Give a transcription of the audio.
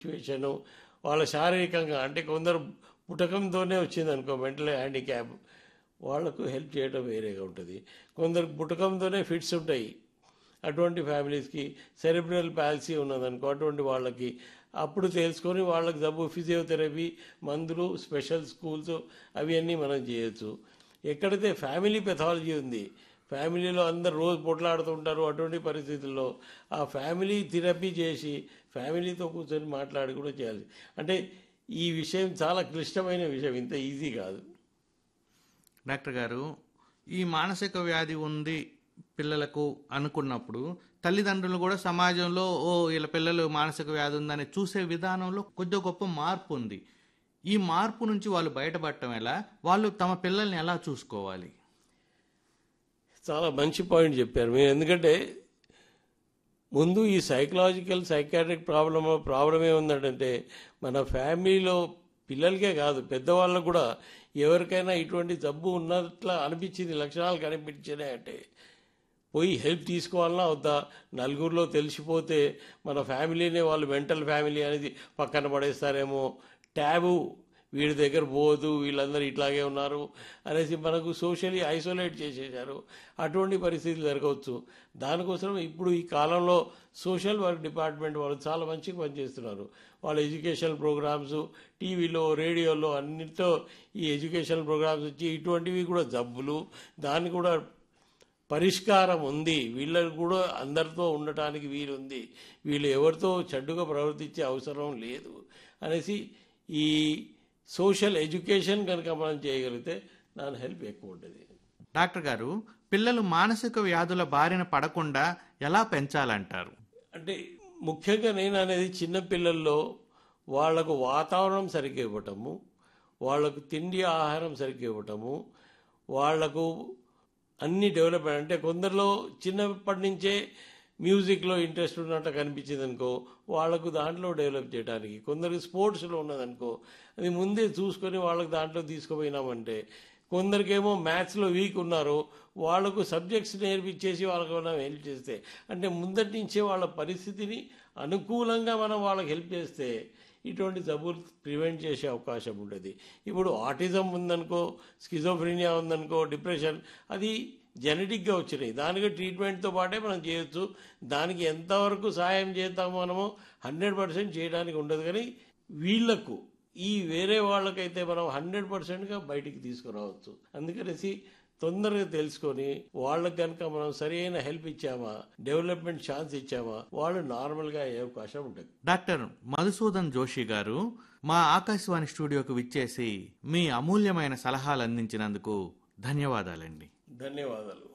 situation వాళ్ళ శారీరకంగా అంటే కొందరు పుటకంతోనే వచ్చింది అనుకో మెంటల్ హ్యాండిక్యాప్ వాళ్ళకు హెల్ప్ చేయడం వేరేగా ఉంటుంది కొందరు పుటకంతోనే ఫిట్స్ ఉంటాయి అటువంటి ఫ్యామిలీస్కి సెరిబ్రల్ పాలసీ ఉన్నదనుకో అటువంటి వాళ్ళకి అప్పుడు తెలుసుకొని వాళ్ళకి జబ్బు ఫిజియోథెరపీ మందులు స్పెషల్ స్కూల్స్ అవన్నీ మనం చేయొచ్చు ఎక్కడైతే ఫ్యామిలీ పెథాలజీ ఉంది ఫ్యామిలీలో అందరు రోజు పొట్లాడుతుంటారు అటువంటి పరిస్థితుల్లో ఆ ఫ్యామిలీ థెరపీ చేసి ఫ్యామిలీతో కూర్చొని మాట్లాడి కూడా చేయాలి అంటే ఈ విషయం చాలా క్లిష్టమైన విషయం ఇంత ఈజీ కాదు డాక్టర్ గారు ఈ మానసిక వ్యాధి ఉంది పిల్లలకు అనుకున్నప్పుడు తల్లిదండ్రులు కూడా సమాజంలో ఓ వీళ్ళ పిల్లలు మానసిక వ్యాధి ఉందని చూసే విధానంలో కొద్ది గొప్ప మార్పు ఉంది ఈ మార్పు నుంచి వాళ్ళు బయటపడటం ఎలా వాళ్ళు తమ పిల్లల్ని ఎలా చూసుకోవాలి చాలా మంచి పాయింట్ చెప్పారు మీరు ఎందుకంటే ముందు ఈ సైకలాజికల్ సైకాట్రిక్ ప్రాబ్లమ్ ప్రాబ్లం ఏముందంటే మన ఫ్యామిలీలో పిల్లలకే కాదు పెద్దవాళ్ళకు కూడా ఎవరికైనా ఇటువంటి జబ్బు ఉన్నట్లా అనిపించింది లక్షణాలు కనిపించినాయి అంటే పోయి హెల్ప్ తీసుకోవాలన్నా వద్దా నలుగురిలో తెలిసిపోతే మన ఫ్యామిలీనే వాళ్ళు మెంటల్ ఫ్యామిలీ అనేది పక్కన పడేస్తారేమో ట్యాబు వీడి దగ్గర పోదు వీళ్ళందరూ ఇట్లాగే ఉన్నారు అనేసి మనకు సోషల్లీ ఐసోలేట్ చేసేశారు అటువంటి పరిస్థితులు జరగవచ్చు దానికోసం ఇప్పుడు ఈ కాలంలో సోషల్ వర్క్ డిపార్ట్మెంట్ వాళ్ళు చాలా మంచిగా పనిచేస్తున్నారు వాళ్ళ ఎడ్యుకేషన్ ప్రోగ్రామ్స్ టీవీలో రేడియోలో అన్నిటితో ఈ ఎడ్యుకేషన్ ప్రోగ్రామ్స్ వచ్చి ఇటువంటివి కూడా జబ్బులు దాన్ని కూడా పరిష్కారం ఉంది వీళ్ళకు కూడా అందరితో ఉండటానికి వీలుంది వీళ్ళు ఎవరితో చెడ్డుగా ప్రవర్తించే అవసరం లేదు అనేసి ఈ సోషల్ ఎడ్యుకేషన్ కనుక మనం చేయగలిగితే దాని హెల్ప్ ఎక్కువ ఉంటుంది డాక్టర్ గారు పిల్లలు మానసిక వ్యాధుల బారిన పడకుండా ఎలా పెంచాలంటారు అంటే ముఖ్యంగా నేను అనేది చిన్న పిల్లల్లో వాళ్లకు వాతావరణం సరిగ్గా ఇవ్వటము వాళ్లకు తిండి ఆహారం సరిగ్గా ఇవ్వటము వాళ్లకు అన్ని డెవలప్ అంటే కొందరిలో చిన్నప్పటి నుంచే మ్యూజిక్లో ఇంట్రెస్ట్ ఉన్నట్టు కనిపించింది అనుకో వాళ్ళకు దాంట్లో డెవలప్ చేయడానికి కొందరికి స్పోర్ట్స్లో ఉన్నదనుకో అది ముందే చూసుకొని వాళ్ళకి దాంట్లో తీసుకుపోయినామంటే కొందరికేమో మ్యాథ్స్లో వీక్ ఉన్నారు వాళ్ళకు సబ్జెక్ట్స్ నేర్పించేసి వాళ్ళకి మనం హెల్ప్ చేస్తే అంటే ముందటి నుంచే వాళ్ళ పరిస్థితిని అనుకూలంగా మనం వాళ్ళకి హెల్ప్ చేస్తే ఇటువంటి జబ్బులు ప్రివెంట్ చేసే అవకాశం ఉంటుంది ఇప్పుడు ఆటిజం ఉందనుకో స్కిజోఫ్రీనియా ఉందనుకో డిప్రెషన్ అది జెనెటిక్గా వచ్చినాయి దానికి ట్రీట్మెంట్తో పాటే మనం చేయొచ్చు దానికి ఎంతవరకు సాయం చేద్దాము మనము హండ్రెడ్ పర్సెంట్ చేయడానికి ఉండదు కానీ వీళ్లకు ఈ వేరే వాళ్ళకైతే మనం హండ్రెడ్ పర్సెంట్గా బయటికి తీసుకురావచ్చు అందుకనేసి తొందరగా తెలుసుకొని వాళ్ళకి కనుక మనం సరైన హెల్ప్ ఇచ్చామా డెవలప్మెంట్ ఛాన్స్ ఇచ్చామా వాళ్ళు నార్మల్గా అయ్యే అవకాశం ఉంటుంది డాక్టర్ మధుసూదన్ జోషి గారు మా ఆకాశవాణి స్టూడియోకి విచ్చేసి మీ అమూల్యమైన సలహాలు అందించినందుకు ధన్యవాదాలండి ధన్యవాదాలు